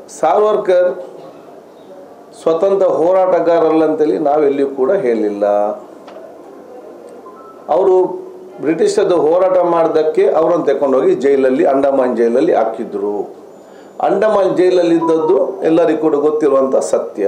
ಸಾರ್ವರ್ಕರ್ ಸ್ವತಂತ್ರ ಹೋರಾಟಗಾರರಲ್ಲ ಅಂತೇಳಿ ನಾವೆಲ್ಲಿಯೂ ಕೂಡ ಹೇಳಿಲ್ಲ ಅವರು ಬ್ರಿಟಿಷರದ್ದು ಹೋರಾಟ ಮಾಡೋದಕ್ಕೆ ಅವರನ್ನು ತಗೊಂಡೋಗಿ ಜೈಲಲ್ಲಿ ಅಂಡಮಾನ್ ಜೈಲಲ್ಲಿ ಹಾಕಿದ್ರು ಅಂಡಮಾನ್ ಜೈಲಲ್ಲಿ ಇದ್ದದ್ದು ಎಲ್ಲರಿಗೂ ಕೂಡ ಗೊತ್ತಿರುವಂಥ ಸತ್ಯ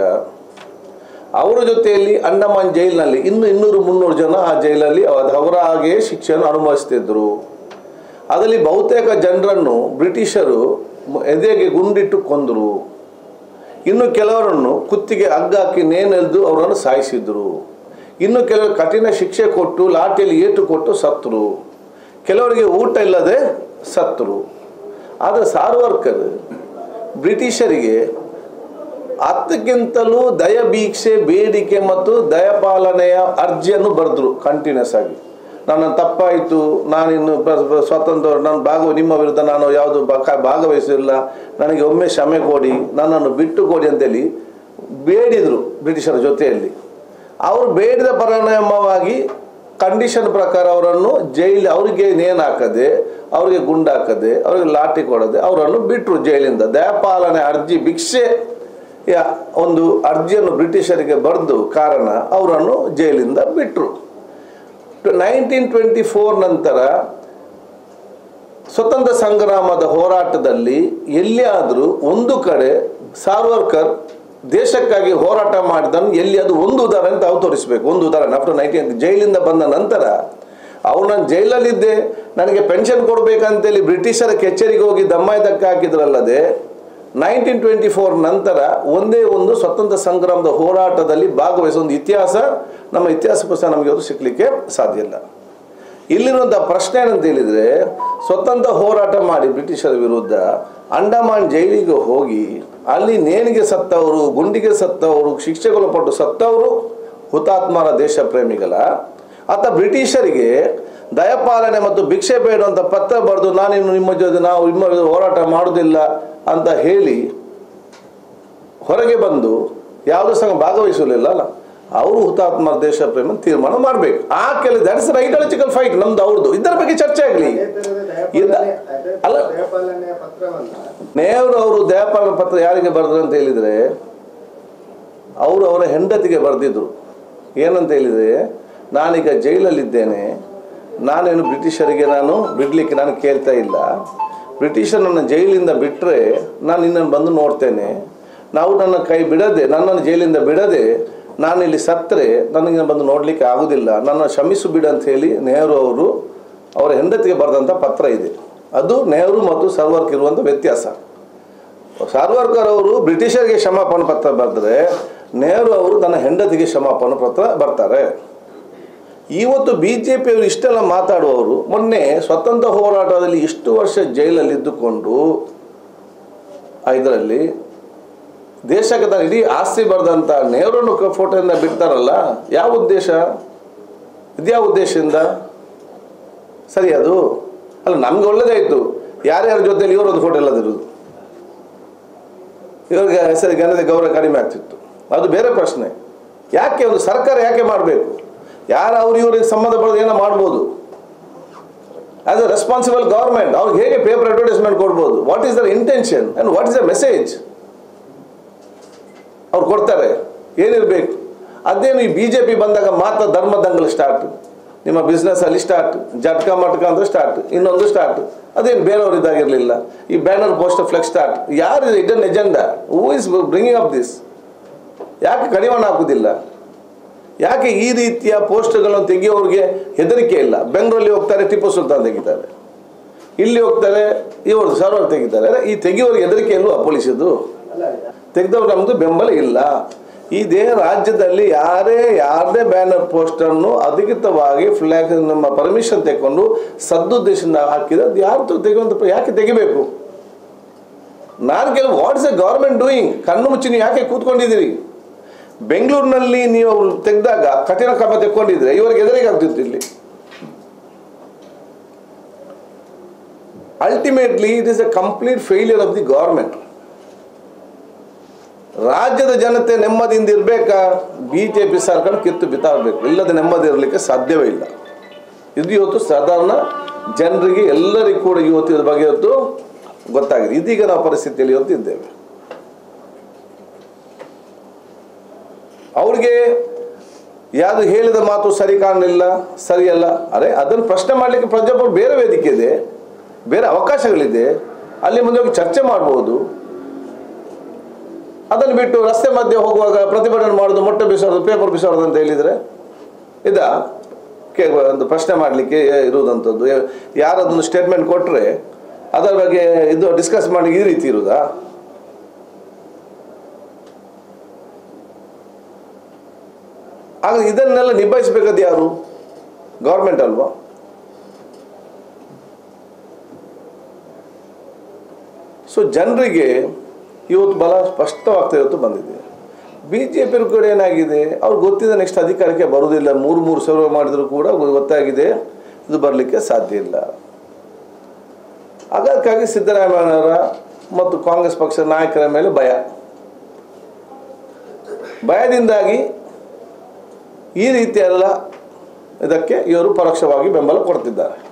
ಅವರ ಜೊತೆಯಲ್ಲಿ ಅಂಡಮಾನ್ ಜೈಲಿನಲ್ಲಿ ಇನ್ನು ಇನ್ನೂರು ಮುನ್ನೂರು ಜನ ಆ ಜೈಲಲ್ಲಿ ಅದ್- ಅವರ ಹಾಗೆಯೇ ಶಿಕ್ಷೆಯನ್ನು ಅನುಭವಿಸ್ತಿದ್ರು ಅದರಲ್ಲಿ ಬಹುತೇಕ ಜನರನ್ನು ಬ್ರಿಟಿಷರು ಮ- ಎದೆಗೆ ಗುಂಡಿಟ್ಟು ಕೊಂದರು ಇನ್ನು ಕೆಲವರನ್ನು ಕುತ್ತಿಗೆ ಹಗ್ಗ ಹಾಕಿ ನೇನೆಲ್ದು ಅವರನ್ನು ಸಾಯಿಸಿದ್ರು ಇನ್ನು ಕೆಲವರು ಕಠಿಣ ಶಿಕ್ಷೆ ಕೊಟ್ಟು ಲಾಠಿಯಲ್ಲಿ ಏಟು ಕೊಟ್ಟು ಸತ್ತರು ಕೆಲವರಿಗೆ ಊಟ ಇಲ್ಲದೆ ಸತ್ತರು ಆದರೆ ಸಾರ್ವರ್ಕರ್ ಬ್ರಿಟಿಷರಿಗೆ ಹತ್ತಕ್ಕಿಂತಲೂ ದಯಭೀಕ್ಷೆ ಬೇಡಿಕೆ ಮತ್ತು ದಯಪಾಲನೆಯ ಅರ್ಜಿಯನ್ನು ಬರೆದ್ರು ಕಂಟಿನ್ಯೂಸ್ ಆಗಿ ನನ್ನ ತಪ್ಪಾಯಿತು ನಾನಿನ್ನು ಪ್ರ- ಪ್ರ- ಸ್ವಾತಂತ್ರ್ಯ ನಾನು ಭಾಗವ ನಿಮ್ಮ ವಿರುದ್ಧ ನಾನು ಯಾವುದು ಬಕ- ಭಾಗವಹಿಸಿಲ್ಲ ನನಗೆ ಒಮ್ಮೆ ಕ್ಷಮೆ ಕೊಡಿ ನನ್ನನ್ನು ಬಿಟ್ಟು ಕೊಡಿ ಅಂತೇಳಿ ಬೇಡಿದರು ಬ್ರಿಟಿಷರ ಜೊತೆಯಲ್ಲಿ ಅವರು ಬೇಡಿದ ಪರಿಣಾಮವಾಗಿ ಕಂಡೀಷನ್ ಪ್ರಕಾರ ಅವರನ್ನು ಜೈಲು ಅವರಿಗೆ ನೇಣು ಹಾಕದೆ ಅವರಿಗೆ ಗುಂಡು ಹಾಕದೆ ಅವರಿಗೆ ಲಾಠಿ ಕೊಡದೆ ಅವರನ್ನು ಬಿಟ್ಟರು ಜೈಲಿಂದ ದಯಪಾಲನೆ ಅರ್ಜಿ ಭಿಕ್ಷೆ ಯ ಒಂದು ಅರ್ಜಿಯನ್ನು ಬ್ರಿಟಿಷರಿಗೆ ಬರೆದು ಕಾರಣ ಅವರನ್ನು ಜೈಲಿಂದ ಬಿಟ್ಟರು ನೈನ್ಟೀನ್ ಟ್ವೆಂಟಿ ಫೋರ್ ನಂತರ ಸ್ವತಂತ್ರ ಸಂಗ್ರಾಮದ ಹೋರಾಟದಲ್ಲಿ ಎಲ್ಲಿಯಾದರೂ ಒಂದು ಕಡೆ ಸಾರ್ವರ್ಕರ್ ದೇಶಕ್ಕಾಗಿ ಹೋರಾಟ ಮಾಡಿದನ್ನು ಎಲ್ಲಿ ಅದು ಒಂದು ಉದಾಹರಣೆ ತಾವು ತೋರಿಸಬೇಕು ಒಂದು ಉದಾಹರಣೆ ಆಫ್ಟರ್ ನೈನ್ಟೀನ್ ಜೈಲಿಂದ ಬಂದ ನಂತರ ಅವ್ರು ನಾನು ಜೈಲಲ್ಲಿದ್ದೆ ನನಗೆ ಪೆನ್ಷನ್ ಕೊಡಬೇಕಂತೇಳಿ ಬ್ರಿಟಿಷರ ಕಚೇರಿಗೆ ಹೋಗಿ ದಮ್ಮಾಯ್ದಕ್ಕೆ ಹಾಕಿದ್ರಲ್ಲದೆ ನೈನ್ಟೀನ್ ಟ್ವೆಂಟಿ ಫೋರ್ ನಂತರ ಒಂದೇ ಒಂದು ಸ್ವತಂತ್ರ ಸಂಗ್ರಾಮದ ಹೋರಾಟದಲ್ಲಿ ಭಾಗವಹಿಸೋ ಒಂದು ಇತಿಹಾಸ ನಮ್ಮ ಇತಿಹಾಸ ಪುಸ್ತಕ ನಮಗೆ ಅದು ಸಿಕ್ಕಲಿಕ್ಕೆ ಸಾಧ್ಯ ಇಲ್ಲ ಇಲ್ಲಿರುವಂಥ ಪ್ರಶ್ನೆ ಏನಂತ ಹೇಳಿದರೆ ಸ್ವತಂತ್ರ ಹೋರಾಟ ಮಾಡಿ ಬ್ರಿಟಿಷರ ವಿರುದ್ಧ ಅಂಡಮಾನ್ ಜೈಲಿಗೆ ಹೋಗಿ ಅಲ್ಲಿ ನೇಣಿಗೆ ಸತ್ತವರು ಗುಂಡಿಗೆ ಸತ್ತವರು ಶಿಕ್ಷೆಗೊಳಪಟ್ಟು ಸತ್ತವರು ಹುತಾತ್ಮರ ದೇಶ ಪ್ರೇಮಿಗಳ ಅಥವಾ ಬ್ರಿಟಿಷರಿಗೆ ದಯಪಾಲನೆ ಮತ್ತು ಭಿಕ್ಷೆ ಬೇಡುವಂಥ ಪತ್ರ ಬರೆದು ನಾನಿನ್ನು ನಿಮ್ಮ ಜೊತೆ ನಾವು ನಿಮ್ಮ ವಿರುದ್ಧ ಹೋರಾಟ ಮಾಡುವುದಿಲ್ಲ ಅಂತ ಹೇಳಿ ಹೊರಗೆ ಬಂದು ಯಾವುದೂ ಸಹ ಭಾಗವಹಿಸಲಿಲ್ಲ ಅಲ್ಲ ಅವರು ಹುತಾತ್ಮರ ದೇಶ ಪ್ರೇಮ ತೀರ್ಮಾನ ಮಾಡಬೇಕು ಆ ಕೆಲ ದಟ್ ಇಸ್ ಐಡಿಯಾಲಜಿಕಲ್ ಫೈಟ್ ನಮ್ದು ಅವ್ರದ್ದು ಇದರ ಬಗ್ಗೆ ಚರ್ಚೆ ಆಗಲಿ ಅದೇ ತರದ ಇಲ್ಲ ದಯಪಾಲನೆ- ಅದೇ ಅಲ್ಲ ದಯಪಾಲನೆಯ ಪತ್ರವನ್ನ ನೆಹರು ಅವರು ದಯಪಾಲನ ಪತ್ರ ಯಾರಿಗೆ ಬರೆದ್ರು ಅಂತ ಹೇಳಿದರೆ ಅವರು ಅವರ ಹೆಂಡತಿಗೆ ಬರೆದಿದ್ರು ಏನಂತ ಹೇಳಿದರೆ ನಾನೀಗ ಜೈಲಲ್ಲಿದ್ದೇನೆ ನಾನೇನು ಬ್ರಿಟಿಷರಿಗೆ ನಾನು ಬಿಡಲಿಕ್ಕೆ ನಾನು ಕೇಳ್ತಾ ಇಲ್ಲ ಬ್ರಿಟಿಷರ್ ನನ್ನ ಜೈಲಿಂದ ಬಿಟ್ಟರೆ ನಾನು ನಿನ್ನನ್ನು ಬಂದು ನೋಡ್ತೇನೆ ನಾವು ನನ್ನ ಕೈ ಬಿಡದೆ ನನ್ನನ್ನು ಜೈಲಿಂದ ಬಿಡದೆ ನಾನಿಲ್ಲಿ ಸತ್ತರೆ ನನಗೆ ಬಂದು ನೋಡಲಿಕ್ಕೆ ಆಗುವುದಿಲ್ಲ ನನ್ನ ಕ್ಷಮಿಸು ಬಿಡು ಅಂತ ಹೇಳಿ ನೆಹರು ಅವರು ಅವರ ಹೆಂಡತಿಗೆ ಬರೆದಂಥ ಪತ್ರ ಇದೆ ಅದು ನೆಹರು ಮತ್ತು ಸರ್ವರ್ಕ್ ಇರುವಂಥ ವ್ಯತ್ಯಾಸ ಸಾರ್ವರ್ಕರ್ ಅವರು ಬ್ರಿಟಿಷರಿಗೆ ಕ್ಷಮಾಪಣೆ ಪತ್ರ ಬರೆದ್ರೆ ನೆಹರು ಅವರು ತನ್ನ ಹೆಂಡತಿಗೆ ಕ್ಷಮಾಪಣೆ ಪತ್ರ ಬರ್ತಾರೆ ಇವತ್ತು ಬಿ ಜೆ ಪಿಯವರು ಇಷ್ಟೆಲ್ಲ ಮಾತಾಡುವವರು ಮೊನ್ನೆ ಸ್ವತಂತ್ರ ಹೋರಾಟದಲ್ಲಿ ಇಷ್ಟು ವರ್ಷ ಜೈಲಲ್ಲಿ ಇದ್ದುಕೊಂಡು ಇದರಲ್ಲಿ ದೇಶಕ್ಕೆ ತಾನು ಇಡೀ ಆಸ್ತಿ ಬರೆದಂಥ ನೆಹರೂನು ಫೋಟೋದಿಂದ ಬಿಡ್ತಾರಲ್ಲ ಯಾವ ಉದ್ದೇಶ ಇದ್ಯಾವ ಉದ್ದೇಶದಿಂದ ಸರಿ ಅದು ಅಲ್ಲ ನಮ್ಗೆ ಒಳ್ಳೇದಾಯಿತು ಯಾರ್ಯಾರ ಜೊತೆಲಿ ಇವರೊಂದು ಫೋಟೋ ಇಲ್ಲದಿರೋದು ಇವ್ರಿಗೆ ಹೆಸರು ಘನತೆ ಗೌರವ ಕಡಿಮೆ ಆಗ್ತಿತ್ತು ಅದು ಬೇರೆ ಪ್ರಶ್ನೆ ಯಾಕೆ ಒಂದು ಸರ್ಕಾರ ಯಾಕೆ ಮಾಡಬೇಕು ಯಾರು ಅವ್ರು ಇವ್ರಿಗೆ ಸಂಬಂಧಪಡೋದು ಏನೋ ಮಾಡ್ಬೋದು ಆಸ್ ಎ ರೆಸ್ಪಾನ್ಸಿಬಲ್ ಗೌರ್ಮೆಂಟ್ ಅವ್ರಿಗೆ ಹೇಗೆ ಪೇಪರ್ ಅಡ್ವರ್ಟೈಸ್ಮೆಂಟ್ ಕೊಡ್ಬೋದು what is their intention and what is the message ಅವ್ರು ಕೊಡ್ತಾರೆ ಏನಿರಬೇಕು ಅದೇನು ಈ ಬಿ ಜೆ ಪಿ ಬಂದಾಗ ಮಾತ್ರ ಧರ್ಮ ದಂಗಲ್ ಸ್ಟಾರ್ಟ್ ನಿಮ್ಮ ಬಿಸ್ನೆಸ್ಸಲ್ಲಿ ಸ್ಟಾರ್ಟ್ ಜಟ್ಕ ಮಟ್ಕ ಅಂದ್ರೆ ಸ್ಟಾರ್ಟ್ ಇನ್ನೊಂದು ಸ್ಟಾರ್ಟ್ ಅದೇನು ಬೇರೆಯವ್ರು ಇದಾಗಿರಲಿಲ್ಲ ಈ ಬ್ಯಾನರ್ ಪೋಸ್ಟರ್ ಫ್ಲೆಕ್ಸ್ ಸ್ಟಾರ್ಟ್ ಯಾರು ಇದನ್ agenda who is bringing up this ಯಾಕೆ ಕಡಿವಾಣ ಹಾಕುವುದಿಲ್ಲ ಯಾಕೆ ಈ ರೀತಿಯ ಪೋಸ್ಟರ್ಗಳನ್ನು ತೆಗೆಯೋರಿಗೆ ಹೆದರಿಕೆ ಇಲ್ಲ ಬೆಂಗಳೂರಲ್ಲಿ ಹೋಗ್ತಾರೆ ಟಿಪ್ಪು ಸುಲ್ತಾನ್ ತೆಗಿತಾರೆ ಇಲ್ಲಿ ಹೋಗ್ತಾರೆ ಇವರು ಸರ್ವರ್ ತೆಗಿತಾರೆ ಅರೆ, ಈ ತೆಗೆಯೋರಿಗೆ ಹೆದರಿಕೆ ಇಲ್ವಾ ಪೊಲೀಸದು ಅಲ್ಲ ತೆಗೆದವ್ರು ನಮ್ಮದು ಬೆಂಬಲ ಇಲ್ಲ ಇದೇ ರಾಜ್ಯದಲ್ಲಿ ಯಾರೇ ಯಾರದೇ ಬ್ಯಾನರ್ ಪೋಸ್ಟನ್ನು ಅಧಿಕೃತವಾಗಿ ಫ್ಲ್ಯಾಗ್ ನಮ್ಮ ಪರ್ಮಿಷನ್ ತೆಗೆಕೊಂಡು ಸದುದ್ದೇಶದಿಂದ ಹಾಕಿದ್ರೆ ಅದು ಯಾರು ತೆಗೆಯುವಂಥ ಯಾಕೆ ತೆಗಿಬೇಕು ನಾನು ಕೆಲವು what is a government doing ಕಣ್ಣು ಮುಚ್ಚಿ ನೀವು ಯಾಕೆ ಕೂತ್ಕೊಂಡಿದ್ದೀರಿ ಬೆಂಗಳೂರಿನಲ್ಲಿ ನೀವು ತೆಗೆದಾಗ ಕಠಿಣ ಕ್ರಮ ತೆಕ್ಕೊಂಡಿದ್ರೆ ಇವರಿಗೆ ಎದುರಿಗೆ ಆಗ್ತಿತ್ತು ಇಲ್ಲಿ ultimately it is a complete failure of the government ರಾಜ್ಯದ ಜನತೆ ನೆಮ್ಮದಿಯಿಂದ ಇರಬೇಕಾ ಬಿ ಜೆ ಪಿ ಸರ್ಕಾರ ಕಿತ್ತು ಬಿತ್ತಾಡಬೇಕು ಇಲ್ಲದೆ ನೆಮ್ಮದಿ ಇರಲಿಕ್ಕೆ ಸಾಧ್ಯವೇ ಇಲ್ಲ ಇದು ಇವತ್ತು ಸಾಧಾರಣ ಜನರಿಗೆ ಎಲ್ಲರಿಗೂ ಕೂಡ ಇವತ್ತು ಇದ್ರ ಬಗ್ಗೆ ಇವತ್ತು ಗೊತ್ತಾಗಿದೆ ಇದೀಗ ನಾವು ಪರಿಸ್ಥಿತಿಯಲ್ಲಿ ಇವತ್ತು ಇದ್ದೇವೆ ಅವ್ರಿಗೆ ಯಾವುದು ಹೇಳಿದ ಮಾತು ಸರಿ ಕಾಣಲಿಲ್ಲ ಸರಿಯಲ್ಲ ಅರೆ ಅದನ್ನು ಪ್ರಶ್ನೆ ಮಾಡಲಿಕ್ಕೆ ಪ್ರಜಾಪ್ರಭು ಬೇರೆ ವೇದಿಕೆ ಇದೆ ಬೇರೆ ಅವಕಾಶಗಳಿದೆ ಅಲ್ಲಿ ಮುಂದೆ ಹೋಗಿ ಚರ್ಚೆ ಮಾಡ್ಬೋದು ಅದನ್ನು ಬಿಟ್ಟು ರಸ್ತೆ ಮಧ್ಯೆ ಹೋಗುವಾಗ ಪ್ರತಿಭಟನೆ ಮಾಡೋದು ಮೊಟ್ಟೆ ಬಿಸಾಡೋದು ಪೇಪರ್ ಬಿಸಾಡೋದು ಅಂತ ಹೇಳಿದರೆ ಇದಾ ಕೆ ಒಂದು ಪ್ರಶ್ನೆ ಮಾಡಲಿಕ್ಕೆ ಇರುವುದಂಥದ್ದು ಯಾರದೊಂದು ಸ್ಟೇಟ್ಮೆಂಟ್ ಕೊಟ್ಟರೆ ಅದರ ಬಗ್ಗೆ ಇದು ಡಿಸ್ಕಸ್ ಮಾಡಿ ಈ ರೀತಿ ಇರುವುದಾ ಆಗ ಇದನ್ನೆಲ್ಲ ನಿಭಾಯಿಸಬೇಕಾದ ಯಾರು ಗೌರ್ಮೆಂಟ್ ಅಲ್ವಾ ಸೊ ಜನರಿಗೆ ಇವತ್ತು ಬಲ ಸ್ಪಷ್ಟವಾಗ್ತಾ ಇವತ್ತು ಬಂದಿದೆ ಬಿ ಜೆ ಪಿ ಕೂಡ ಏನಾಗಿದೆ ಅವ್ರು ಗೊತ್ತಿದೆ ನೆಕ್ಸ್ಟ್ ಅಧಿಕಾರಕ್ಕೆ ಬರುವುದಿಲ್ಲ ಮೂರು ಮೂರು ಸರ್ವೆ ಮಾಡಿದರೂ ಕೂಡ ಗೊತ್ತಾಗಿದೆ ಇದು ಬರಲಿಕ್ಕೆ ಸಾಧ್ಯ ಇಲ್ಲ ಅದಕ್ಕಾಗಿ ಸಿದ್ದರಾಮಯ್ಯನವರ ಮತ್ತು ಕಾಂಗ್ರೆಸ್ ಪಕ್ಷದ ನಾಯಕರ ಮೇಲೆ ಭಯ ಭಯದಿಂದಾಗಿ ಈ ರೀತಿಯೆಲ್ಲ ಇದಕ್ಕೆ ಇವರು ಪರೋಕ್ಷವಾಗಿ ಬೆಂಬಲ ಕೊಡ್ತಿದ್ದಾರೆ